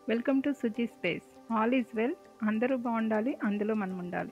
welcome to Suji space all is well అందరూ బాగుండాలి అందులో మనం ఉండాలి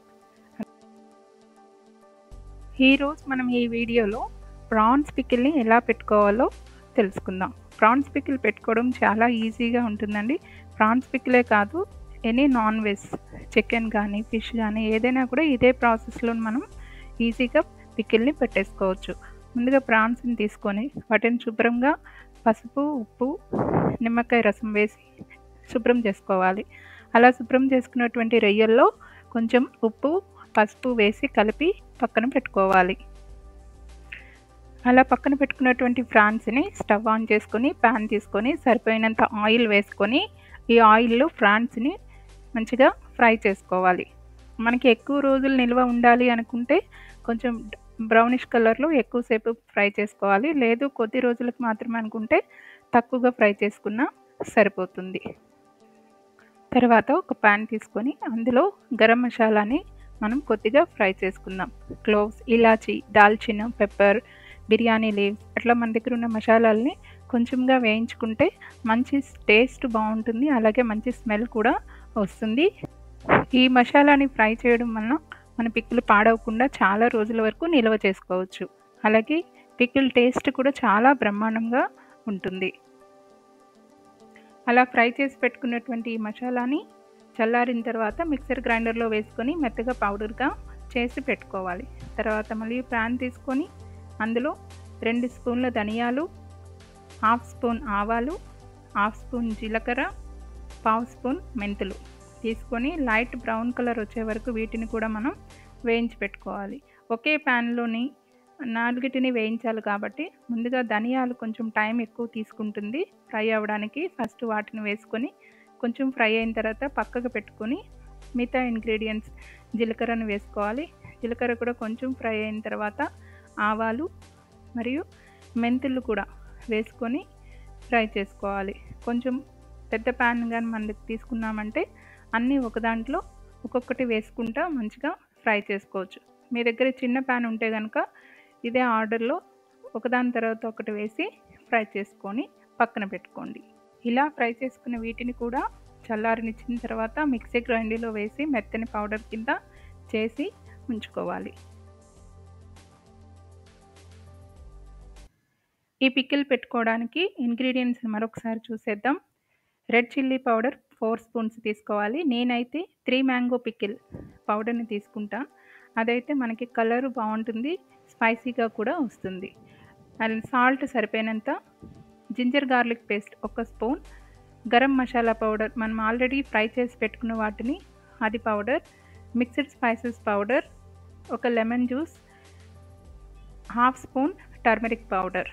ఈరోజు మనం ఈ వీడియోలో ప్రాన్స్ పికిల్ని ఎలా పెట్టుకోవాలో తెలుసుకుందాం ప్రాన్స్ పికిల్ పెట్టుకోవడం చాలా ఈజీగా ఉంటుందండి ప్రాన్స్ పికిలే కాదు ఎనీ నాన్ వెజ్ చికెన్ కానీ ఫిష్ కానీ ఏదైనా కూడా ఇదే ప్రాసెస్లో మనం ఈజీగా పికిల్ని పెట్టేసుకోవచ్చు ముందుగా ప్రాన్స్ని తీసుకొని వాటిని శుభ్రంగా పసుపు ఉప్పు నిమ్మకాయ రసం వేసి శుభ్రం చేసుకోవాలి అలా శుభ్రం చేసుకున్నటువంటి రొయ్యల్లో కొంచెం ఉప్పు పసుపు వేసి కలిపి పక్కన పెట్టుకోవాలి అలా పక్కన పెట్టుకున్నటువంటి ఫ్రాన్స్ని స్టవ్ ఆన్ చేసుకొని ప్యాన్ తీసుకొని సరిపోయినంత ఆయిల్ వేసుకొని ఈ ఆయిల్లో ఫ్రాన్స్ని మంచిగా ఫ్రై చేసుకోవాలి మనకి ఎక్కువ రోజులు నిల్వ ఉండాలి అనుకుంటే కొంచెం బ్రౌనిష్ కలర్లో ఎక్కువసేపు ఫ్రై చేసుకోవాలి లేదు కొద్ది రోజులకు మాత్రమే అనుకుంటే తక్కువగా ఫ్రై చేసుకున్నా సరిపోతుంది తర్వాత ఒక ప్యాన్ తీసుకొని అందులో గరం మసాలాని మనం కొద్దిగా ఫ్రై చేసుకుందాం క్లోవ్స్ ఇలాచి దాల్చిన పెప్పర్ బిర్యానీ లీవ్స్ అట్లా మన దగ్గర ఉన్న మసాలాలని కొంచెంగా వేయించుకుంటే మంచి టేస్ట్ బాగుంటుంది అలాగే మంచి స్మెల్ కూడా వస్తుంది ఈ మసాలాని ఫ్రై చేయడం వలన మన పిక్కులు పాడవకుండా చాలా రోజుల వరకు నిల్వ చేసుకోవచ్చు అలాగే పికిల్ టేస్ట్ కూడా చాలా బ్రహ్మాండంగా ఉంటుంది అలా ఫ్రై చేసి పెట్టుకున్నటువంటి ఈ మసాలాని చల్లారిన తర్వాత మిక్సర్ గ్రైండర్లో వేసుకొని మెత్తగా పౌడర్గా చేసి పెట్టుకోవాలి తర్వాత మళ్ళీ ప్యాన్ తీసుకొని అందులో రెండు స్పూన్ల ధనియాలు హాఫ్ స్పూన్ ఆవాలు హాఫ్ స్పూన్ జీలకర్ర పావు స్పూన్ మెంతులు తీసుకొని లైట్ బ్రౌన్ కలర్ వచ్చే వరకు వీటిని కూడా మనం వేయించి పెట్టుకోవాలి ఒకే ప్యాన్లోని నాలుగిటిని వేయించాలి కాబట్టి ముందుగా ధనియాలు కొంచెం టైం ఎక్కువ తీసుకుంటుంది ఫ్రై అవ్వడానికి ఫస్ట్ వాటిని వేసుకొని కొంచెం ఫ్రై అయిన తర్వాత పక్కకు పెట్టుకొని మిగతా ఇంగ్రీడియంట్స్ జీలకర్రను వేసుకోవాలి జీలకర్ర కూడా కొంచెం ఫ్రై అయిన తర్వాత ఆవాలు మరియు మెంతులు కూడా వేసుకొని ఫ్రై చేసుకోవాలి కొంచెం పెద్ద ప్యాన్ కానీ మనకి తీసుకున్నామంటే అన్నీ ఒక దాంట్లో ఒక్కొక్కటి వేసుకుంటా మంచిగా ఫ్రై చేసుకోవచ్చు మీ దగ్గర చిన్న ప్యాన్ ఉంటే కనుక ఇదే ఆర్డర్లో ఒకదాని తర్వాత ఒకటి వేసి ఫ్రై చేసుకొని పక్కన పెట్టుకోండి ఇలా ఫ్రై చేసుకున్న వీటిని కూడా చల్లారనిచ్చిన తర్వాత మిక్సీ గ్రైండర్లో వేసి మెత్తని పౌడర్ కింద చేసి ఉంచుకోవాలి ఈ పికిల్ పెట్టుకోవడానికి ఇంగ్రీడియంట్స్ మరొకసారి చూసేద్దాం red chilli powder four spoons తీసుకోవాలి నేనైతే త్రీ మ్యాంగో పికిల్ పౌడర్ని తీసుకుంటా అదైతే మనకి కలర్ బాగుంటుంది స్పైసీగా కూడా వస్తుంది అండ్ సాల్ట్ సరిపోయినంత జింజర్ గార్లిక్ పేస్ట్ ఒక స్పూన్ గరం మసాలా పౌడర్ మనం ఆల్రెడీ ఫ్రై చేసి పెట్టుకున్న వాటిని అది పౌడర్ మిక్స్డ్ స్పైసెస్ పౌడర్ ఒక lemon juice half spoon turmeric powder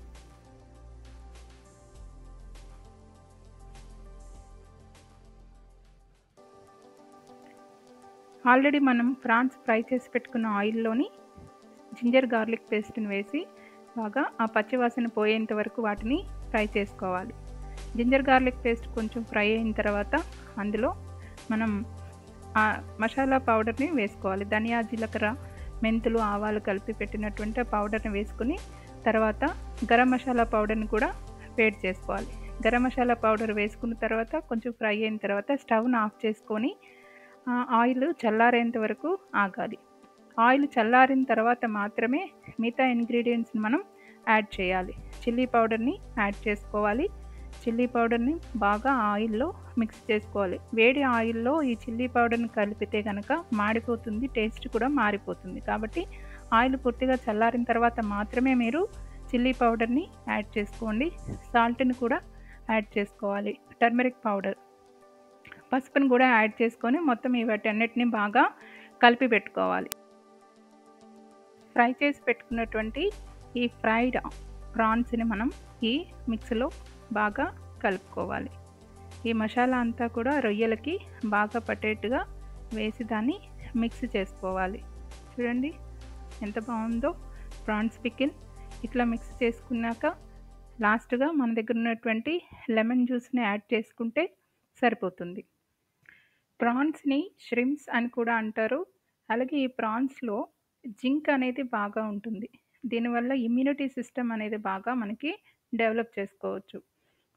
already మనం ఫ్రాన్స్ ఫ్రై చేసి పెట్టుకున్న ఆయిల్లోని జింజర్ గార్లిక్ పేస్ట్ని వేసి బాగా ఆ పచ్చివాసన పోయేంత వరకు వాటిని ఫ్రై చేసుకోవాలి జింజర్ గార్లిక్ పేస్ట్ కొంచెం ఫ్రై అయిన తర్వాత అందులో మనం ఆ మసాలా పౌడర్ని వేసుకోవాలి ధనియా జీలకర్ర మెంతులు ఆవాలు కలిపి పెట్టినటువంటి పౌడర్ని వేసుకుని తర్వాత గరం మసాలా పౌడర్ని కూడా వేడి చేసుకోవాలి గరం మసాలా పౌడర్ వేసుకున్న తర్వాత కొంచెం ఫ్రై అయిన తర్వాత స్టవ్ను ఆఫ్ చేసుకొని ఆయిల్ చల్లారేంత వరకు ఆగాలి ఆయిల్ చల్లారిన తర్వాత మాత్రమే మిగతా ఇంగ్రీడియంట్స్ని మనం యాడ్ చేయాలి చిల్లీ పౌడర్ని యాడ్ చేసుకోవాలి చిల్లీ పౌడర్ని బాగా ఆయిల్లో మిక్స్ చేసుకోవాలి వేడి ఆయిల్లో ఈ చిల్లీ పౌడర్ని కలిపితే కనుక మాడిపోతుంది టేస్ట్ కూడా మారిపోతుంది కాబట్టి ఆయిల్ పూర్తిగా చల్లారిన తర్వాత మాత్రమే మీరు చిల్లీ పౌడర్ని యాడ్ చేసుకోండి సాల్ట్ని కూడా యాడ్ చేసుకోవాలి టర్మరిక్ పౌడర్ పసుపుని కూడా యాడ్ చేసుకొని మొత్తం వీటన్నిటిని బాగా కలిపి పెట్టుకోవాలి ఫ్రై చేసి పెట్టుకున్నటువంటి ఈ ఫ్రైడ్ ప్రాన్స్ని మనం ఈ మిక్స్లో బాగా కలుపుకోవాలి ఈ మసాలా అంతా కూడా రొయ్యలకి బాగా పట్టేట్టుగా వేసి దాన్ని మిక్స్ చేసుకోవాలి చూడండి ఎంత బాగుందో ప్రాన్స్ పికిల్ ఇట్లా మిక్స్ చేసుకున్నాక లాస్ట్గా మన దగ్గర ఉన్నటువంటి లెమన్ జ్యూస్ని యాడ్ చేసుకుంటే సరిపోతుంది ప్రాన్స్ని ష్రిమ్స్ అని కూడా అంటారు అలాగే ఈ ప్రాన్స్లో జింక్ అనేది బాగా ఉంటుంది దీనివల్ల ఇమ్యూనిటీ సిస్టమ్ అనేది బాగా మనకి డెవలప్ చేసుకోవచ్చు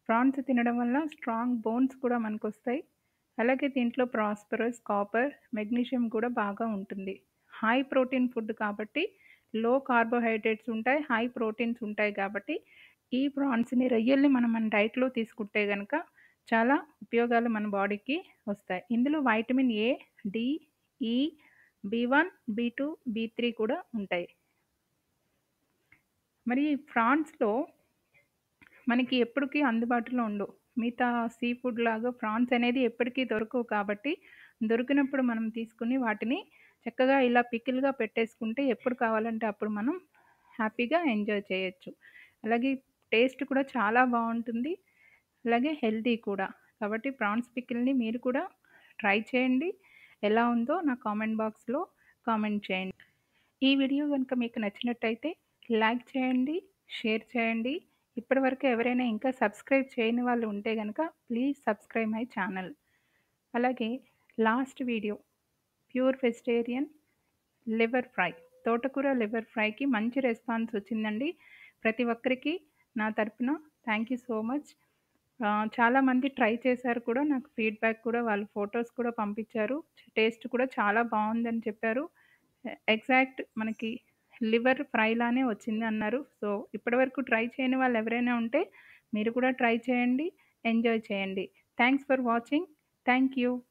ప్రాన్స్ తినడం వల్ల స్ట్రాంగ్ బోన్స్ కూడా మనకొస్తాయి అలాగే దీంట్లో ప్రాస్పరస్ కాపర్ మెగ్నీషియం కూడా బాగా ఉంటుంది హై ప్రోటీన్ ఫుడ్ కాబట్టి లో కార్బోహైడ్రేట్స్ ఉంటాయి హై ప్రోటీన్స్ ఉంటాయి కాబట్టి ఈ ప్రాన్స్ని రొయ్యల్ని మనం మన డైట్లో తీసుకుంటే కనుక చాలా ఉపయోగాలు మన బాడీకి వస్తాయి ఇందులో vitamin A D E B one B two B three కూడా ఉంటాయి మరి ఫ్రాన్స్లో మనకి ఎప్పటికీ అందుబాటులో ఉండవు మిగతా సీ ఫుడ్ లాగా ప్రాన్స్ అనేది ఎప్పటికీ దొరకవు కాబట్టి దొరికినప్పుడు మనం తీసుకుని వాటిని చక్కగా ఇలా పికిల్గా పెట్టేసుకుంటే ఎప్పుడు కావాలంటే అప్పుడు మనం హ్యాపీగా ఎంజాయ్ చేయొచ్చు అలాగే టేస్ట్ కూడా చాలా బాగుంటుంది అలాగే హెల్తీ కూడా కాబట్టి ప్రాన్స్ పికిల్ని మీరు కూడా ట్రై చేయండి ఎలా ఉందో నా కామెంట్ బాక్స్లో కామెంట్ చేయండి ఈ వీడియో కనుక మీకు నచ్చినట్టయితే లైక్ చేయండి షేర్ చేయండి ఇప్పటివరకు ఎవరైనా ఇంకా సబ్స్క్రైబ్ చేయని వాళ్ళు ఉంటే కనుక ప్లీజ్ సబ్స్క్రైబ్ మై ఛానల్ అలాగే last video pure vegetarian liver fry తోటకూర లివర్ ఫ్రైకి మంచి రెస్పాన్స్ వచ్చిందండి ప్రతి ఒక్కరికి నా తరపున థ్యాంక్ యూ సో మచ్ చాలామంది ట్రై చేశారు కూడా నాకు ఫీడ్బ్యాక్ కూడా వాళ్ళు ఫొటోస్ కూడా పంపించారు టేస్ట్ కూడా చాలా బాగుందని చెప్పారు ఎగ్జాక్ట్ మనకి లివర్ ఫ్రైలానే వచ్చింది అన్నారు సో ఇప్పటివరకు ట్రై చేయని వాళ్ళు ఎవరైనా ఉంటే మీరు కూడా ట్రై చేయండి ఎంజాయ్ చేయండి thanks for watching thank you